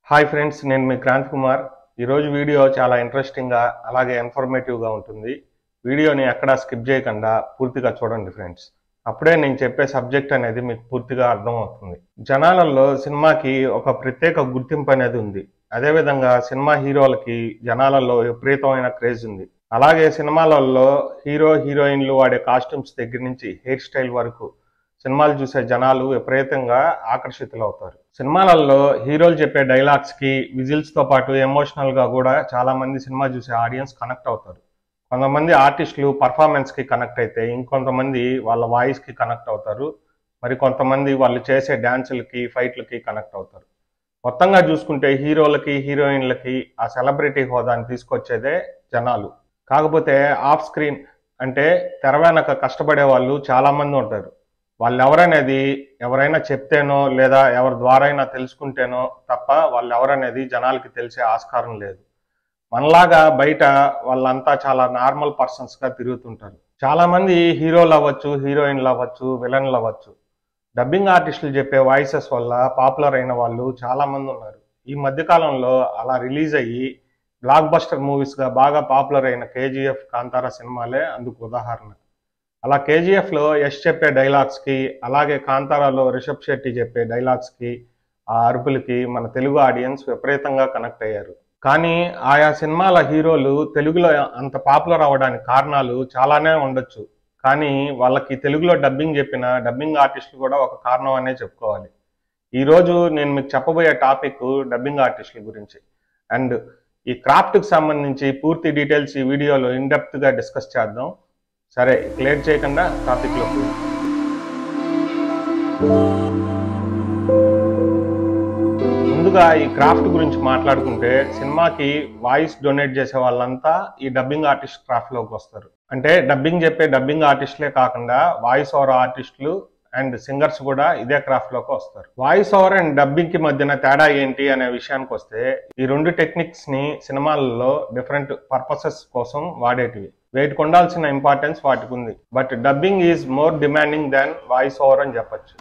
hi friends నేను మీ క్రాంత్ కుమార్ ఈరోజు video చాలా ఇంట్రెస్టింగ్గా అలాగే ఇన్ఫర్మేటివ్గా ఉంటుంది వీడియోని ఎక్కడా స్కిప్ చేయకుండా పూర్తిగా చూడండి ఫ్రెండ్స్ అప్పుడే నేను చెప్పే సబ్జెక్ట్ అనేది మీకు పూర్తిగా అర్థమవుతుంది జనాలలో సినిమాకి ఒక ప్రత్యేక గుర్తింపు అనేది ఉంది అదేవిధంగా సినిమా హీరోలకి జనాలలో విపరీతమైన క్రేజ్ ఉంది అలాగే సినిమాలలో హీరో హీరోయిన్లు వాడే కాస్ట్యూమ్స్ దగ్గర నుంచి హెయిర్ స్టైల్ వరకు సినిమాలు చూసే జనాలు విపరీతంగా ఆకర్షితులవుతారు సినిమాలలో హీరోలు చెప్పే డైలాగ్స్ కి విజిల్స్ తో పాటు ఎమోషనల్ గా కూడా చాలా మంది సినిమా చూసే ఆడియన్స్ కనెక్ట్ అవుతారు కొంతమంది ఆర్టిస్టులు పర్ఫార్మెన్స్ కి కనెక్ట్ అయితే ఇంకొంతమంది వాళ్ళ వాయిస్ కి కనెక్ట్ అవుతారు మరి కొంతమంది వాళ్ళు చేసే డాన్సులకి ఫైట్లకి కనెక్ట్ అవుతారు మొత్తంగా చూసుకుంటే హీరోలకి హీరోయిన్లకి ఆ సెలబ్రిటీ హోదాని తీసుకొచ్చేదే జనాలు కాకపోతే ఆఫ్ స్క్రీన్ అంటే తెర వెనక కష్టపడే వాళ్ళు చాలా మంది ఉంటారు వాళ్ళు ఎవరనేది ఎవరైనా చెప్తేనో లేదా ఎవరి ద్వారా అయినా తెలుసుకుంటేనో తప్ప వాళ్ళు ఎవరనేది జనాలకి తెలిసే ఆస్కారం లేదు మనలాగా బయట వాళ్ళంతా చాలా నార్మల్ పర్సన్స్ గా తిరుగుతుంటారు చాలా మంది హీరోలు అవ్వచ్చు హీరోయిన్లు అవ్వచ్చు విలన్లు అవ్వచ్చు డబ్బింగ్ ఆర్టిస్టులు చెప్పే వాయిసెస్ వల్ల పాపులర్ అయిన వాళ్ళు చాలా మంది ఉన్నారు ఈ మధ్య కాలంలో అలా రిలీజ్ అయ్యి బ్లాక్ బస్టర్ మూవీస్ గా బాగా పాపులర్ అయిన కేజీఎఫ్ కాంతారా సినిమాలే అందుకు ఉదాహరణ అలా కేజీఎఫ్ లో యష్ చెప్పే డైలాగ్స్ కి అలాగే కాంతారాలో రిషబ్ శెట్టి చెప్పే డైలాగ్స్ కి ఆ అరుపులకి మన తెలుగు ఆడియన్స్ విపరీతంగా కనెక్ట్ అయ్యారు కానీ ఆయా సినిమాల హీరోలు తెలుగులో అంత పాపులర్ అవ్వడానికి కారణాలు చాలానే ఉండొచ్చు కానీ వాళ్ళకి తెలుగులో డబ్బింగ్ చెప్పిన డబ్బింగ్ ఆర్టిస్టులు కూడా ఒక కారణం అనే చెప్పుకోవాలి ఈ రోజు నేను మీకు చెప్పబోయే టాపిక్ డబ్బింగ్ ఆర్టిస్టుల గురించి అండ్ ఈ క్రాఫ్ట్కి సంబంధించి పూర్తి డీటెయిల్స్ ఈ వీడియోలో ఇన్ గా డిస్కస్ చేద్దాం సరే క్లియర్ చేయకుండా టాపిక్లో ముందుగా ఈ క్రాఫ్ట్ గురించి మాట్లాడుకుంటే సినిమాకి వాయిస్ డొనేట్ చేసే వాళ్ళంతా ఈ డబ్బింగ్ ఆర్టిస్ట్ క్రాఫ్ట్ లోకి వస్తారు అంటే డబ్బింగ్ చెప్పే డబ్బింగ్ ఆర్టిస్టులే కాకుండా వాయిస్ ఓవర్ ఆర్టిస్టులు అండ్ సింగర్స్ కూడా ఇదే క్రాఫ్ట్ లోకి వస్తారు వాయిస్ ఓవర్ అండ్ డబ్బింగ్ కి మధ్యన తేడా ఏంటి అనే విషయానికి వస్తే ఈ రెండు టెక్నిక్స్ ని సినిమాలలో డిఫరెంట్ పర్పసెస్ కోసం వాడేటివి వేటికి ఉండాల్సిన ఇంపార్టెన్స్ వాటికి ఉంది but dubbing is more demanding than voice over అని చెప్పొచ్చు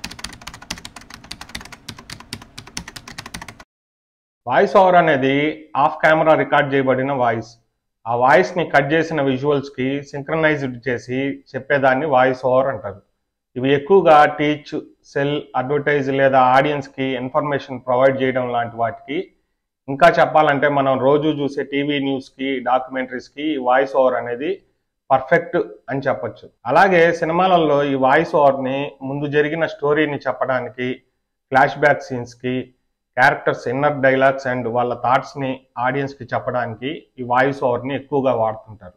వాయిస్ ఓవర్ అనేది ఆఫ్ కెమెరా రికార్డ్ చేయబడిన వాయిస్ ఆ వాయిస్ ని కట్ చేసిన విజువల్స్ కి సింక్రనైజ్డ్ చేసి చెప్పేదాన్ని వాయిస్ ఓవర్ అంటారు ఇవి ఎక్కువగా టీచ్ సెల్ అడ్వర్టైజ్ లేదా ఆడియన్స్ కి ఇన్ఫర్మేషన్ ప్రొవైడ్ చేయడం లాంటి వాటికి ఇంకా చెప్పాలంటే మనం రోజు చూసే టీవీ న్యూస్ కి డాక్యుమెంటరీస్ కి వాయిస్ ఓవర్ అనేది పర్ఫెక్ట్ అని చెప్పొచ్చు అలాగే సినిమాలలో ఈ వాయిస్ ఓవర్ ని ముందు జరిగిన స్టోరీని చెప్పడానికి ఫ్లాష్ బ్యాక్ సీన్స్ కి క్యారెక్టర్స్ ఇన్నర్ డైలాగ్స్ అండ్ వాళ్ళ థాట్స్ ని ఆడియన్స్ కి చెప్పడానికి ఈ వాయిస్ ఓవర్ ని ఎక్కువగా వాడుతుంటారు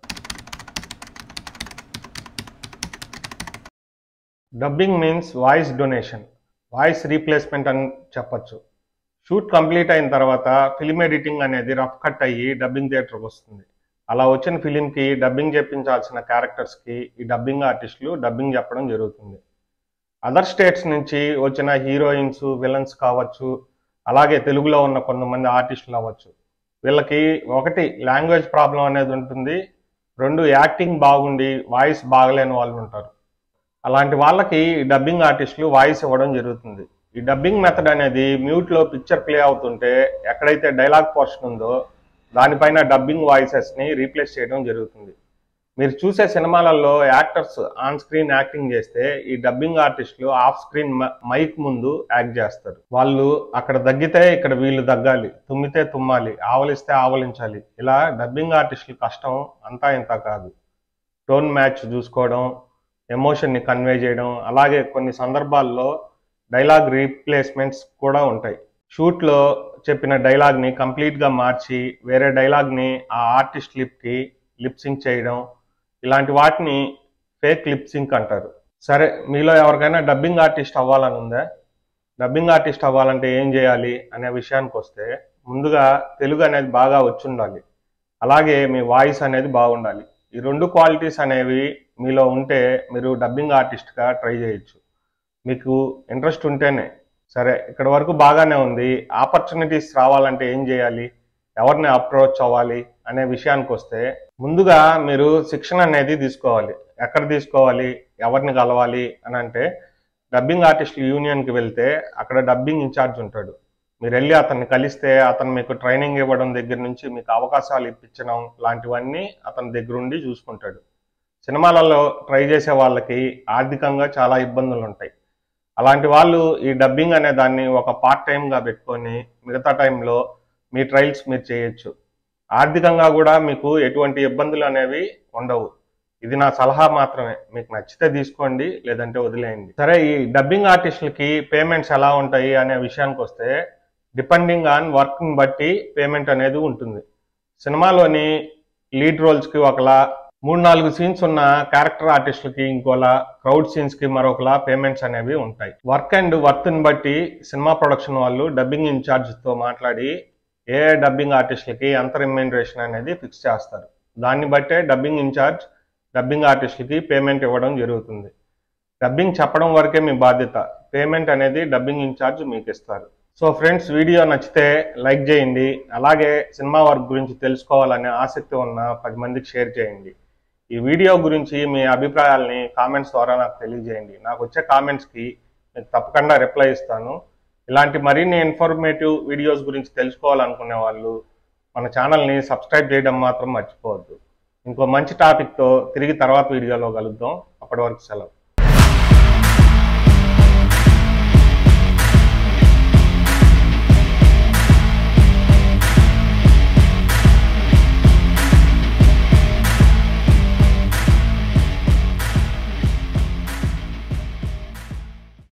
dubbing means voice donation voice replacement అని చెప్పొచ్చు షూట్ కంప్లీట్ అయిన తర్వాత ఫిలిం ఎడిటింగ్ అనేది రఫ్ కట్ అయ్యి డబ్బింగ్ థియేటర్కి వస్తుంది అలా వచ్చిన ఫిలింకి డబ్బింగ్ చెప్పించాల్సిన క్యారెక్టర్స్కి ఈ డబ్బింగ్ ఆర్టిస్టులు డబ్బింగ్ చెప్పడం జరుగుతుంది అదర్ స్టేట్స్ నుంచి వచ్చిన హీరోయిన్స్ విలన్స్ కావచ్చు అలాగే తెలుగులో ఉన్న కొంతమంది ఆర్టిస్టులు అవ్వచ్చు వీళ్ళకి ఒకటి లాంగ్వేజ్ ప్రాబ్లం అనేది ఉంటుంది రెండు యాక్టింగ్ బాగుండి వాయిస్ బాగలేని వాళ్ళు ఉంటారు అలాంటి వాళ్ళకి డబ్బింగ్ ఆర్టిస్టులు వాయిస్ ఇవ్వడం జరుగుతుంది ఈ డబ్బింగ్ మెథడ్ అనేది మ్యూట్లో పిక్చర్ ప్లే అవుతుంటే ఎక్కడైతే డైలాగ్ పోర్షన్ ఉందో దానిపైన డబ్బింగ్ వాయిసెస్ని రీప్లేస్ చేయడం జరుగుతుంది మీరు చూసే సినిమాలలో యాక్టర్స్ ఆన్ స్క్రీన్ యాక్టింగ్ చేస్తే ఈ డబ్బింగ్ ఆర్టిస్టులు ఆఫ్ స్క్రీన్ మైక్ ముందు యాక్ట్ చేస్తారు వాళ్ళు అక్కడ దగ్గితే ఇక్కడ వీళ్ళు దగ్గాలి తుమ్మితే తుమ్మాలి ఆవలిస్తే ఆవలించాలి ఇలా డబ్బింగ్ ఆర్టిస్టుల కష్టం అంతా ఇంత కాదు టోన్ మ్యాచ్ చూసుకోవడం ఎమోషన్ని కన్వే చేయడం అలాగే కొన్ని సందర్భాల్లో డైలాగ్ రీప్లేస్మెంట్స్ కూడా ఉంటాయి షూట్లో చెప్పిన డైలాగ్ని కంప్లీట్గా మార్చి వేరే డైలాగ్ని ఆ ఆర్టిస్ట్ లిప్కి లిప్సింక్ చేయడం ఇలాంటి వాటిని ఫేక్ లిప్సింక్ అంటారు సరే మీలో ఎవరికైనా డబ్బింగ్ ఆర్టిస్ట్ అవ్వాలని ఉందా డబ్బింగ్ ఆర్టిస్ట్ అవ్వాలంటే ఏం చేయాలి అనే విషయానికి వస్తే ముందుగా తెలుగు అనేది బాగా వచ్చుండాలి అలాగే మీ వాయిస్ అనేది బాగుండాలి ఈ రెండు క్వాలిటీస్ అనేవి మీలో ఉంటే మీరు డబ్బింగ్ ఆర్టిస్ట్గా ట్రై చేయొచ్చు మీకు ఇంట్రెస్ట్ ఉంటేనే సరే ఇక్కడ వరకు బాగానే ఉంది ఆపర్చునిటీస్ రావాలంటే ఏం చేయాలి ఎవరిని అప్రోచ్ అవ్వాలి అనే విషయానికి వస్తే ముందుగా మీరు శిక్షణ అనేది తీసుకోవాలి ఎక్కడ తీసుకోవాలి ఎవరిని కలవాలి అని అంటే డబ్బింగ్ ఆర్టిస్టుల యూనియన్కి వెళ్తే అక్కడ డబ్బింగ్ ఇన్ఛార్జ్ ఉంటాడు మీరు వెళ్ళి అతన్ని కలిస్తే అతను మీకు ట్రైనింగ్ ఇవ్వడం దగ్గర నుంచి మీకు అవకాశాలు ఇప్పించడం లాంటివన్నీ అతని దగ్గరుండి చూసుకుంటాడు సినిమాలలో ట్రై చేసే వాళ్ళకి ఆర్థికంగా చాలా ఇబ్బందులు ఉంటాయి అలాంటి వాళ్ళు ఈ డబ్బింగ్ అనే దాన్ని ఒక పార్ట్ టైంగా పెట్టుకొని మిగతా టైంలో మీ ట్రయల్స్ మీరు చేయొచ్చు ఆర్థికంగా కూడా మీకు ఎటువంటి ఇబ్బందులు అనేవి ఉండవు ఇది నా సలహా మాత్రమే మీకు నచ్చితే తీసుకోండి లేదంటే వదిలేయండి సరే ఈ డబ్బింగ్ ఆర్టిస్టులకి పేమెంట్స్ ఎలా ఉంటాయి అనే విషయానికి వస్తే డిపెండింగ్ ఆన్ వర్క్ని బట్టి పేమెంట్ అనేది ఉంటుంది సినిమాలోని లీడ్ రోల్స్కి ఒకలా మూడు నాలుగు సీన్స్ ఉన్న క్యారెక్టర్ ఆర్టిస్టులకి ఇంకోలా క్రౌడ్ సీన్స్కి మరొకలా పేమెంట్స్ అనేవి ఉంటాయి వర్క్ అండ్ వర్త్ని బట్టి సినిమా ప్రొడక్షన్ వాళ్ళు డబ్బింగ్ ఇన్ఛార్జ్తో మాట్లాడి ఏ డబ్బింగ్ ఆర్టిస్టులకి ఎంత రిమ్యూనరేషన్ అనేది ఫిక్స్ చేస్తారు దాన్ని బట్టే డబ్బింగ్ ఇన్ఛార్జ్ డబ్బింగ్ ఆర్టిస్టులకి పేమెంట్ ఇవ్వడం జరుగుతుంది డబ్బింగ్ చెప్పడం వరకే మీ బాధ్యత పేమెంట్ అనేది డబ్బింగ్ ఇన్ఛార్జ్ మీకు ఇస్తారు సో ఫ్రెండ్స్ వీడియో నచ్చితే లైక్ చేయండి అలాగే సినిమా వర్క్ గురించి తెలుసుకోవాలనే ఆసక్తి ఉన్న పది మందికి షేర్ చేయండి ఈ వీడియో గురించి మీ అభిప్రాయాల్ని కామెంట్స్ ద్వారా నాకు తెలియజేయండి నాకు వచ్చే కామెంట్స్కి నేను తప్పకుండా రిప్లై ఇస్తాను ఇలాంటి మరిన్ని ఇన్ఫర్మేటివ్ వీడియోస్ గురించి తెలుసుకోవాలనుకునే వాళ్ళు మన ఛానల్ని సబ్స్క్రైబ్ చేయడం మాత్రం మర్చిపోవద్దు ఇంకో మంచి టాపిక్తో తిరిగి తర్వాత వీడియోలో కలుద్దాం అప్పటి వరకు సెలవు